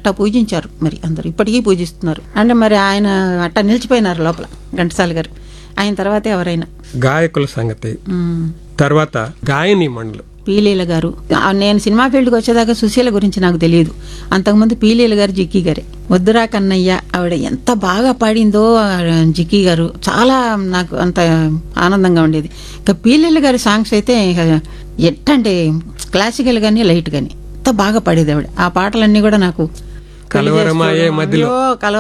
అట్టా పూజించారు మరి అందరు ఇప్పటికీ పూజిస్తున్నారు అంటే మరి ఆయన అట్టా నిలిచిపోయినారు లోపల ఘంటసాల గారు ఆయన తర్వాతే ఎవరైనా గాయకుల సంగతి మ్మ్. తర్వాత గాయని మండలు పీలీల గారు ఆ, నేను సినిమా ఫీల్డ్కి వచ్చేదాకా సుశీల గురించి నాకు తెలియదు అంతకుముందు పీలీల గారు జిక్కి గారే వద్దురా కన్నయ్య ఆవిడ ఎంత బాగా పాడిందో ఆ, జిక్కి గారు చాలా నాకు అంత ఆనందంగా ఉండేది ఇంకా పీలీల గారి సాంగ్స్ అయితే ఇక ఎట్టంటే క్లాసికల్ కానీ లైట్ కానీ ఎంత బాగా పాడేది ఆవిడ ఆ పాటలన్నీ కూడా నాకు పెళ్లి కలవరమాయే చేసుకోవడం, మధ్యలో. అయ్యో, కలవరం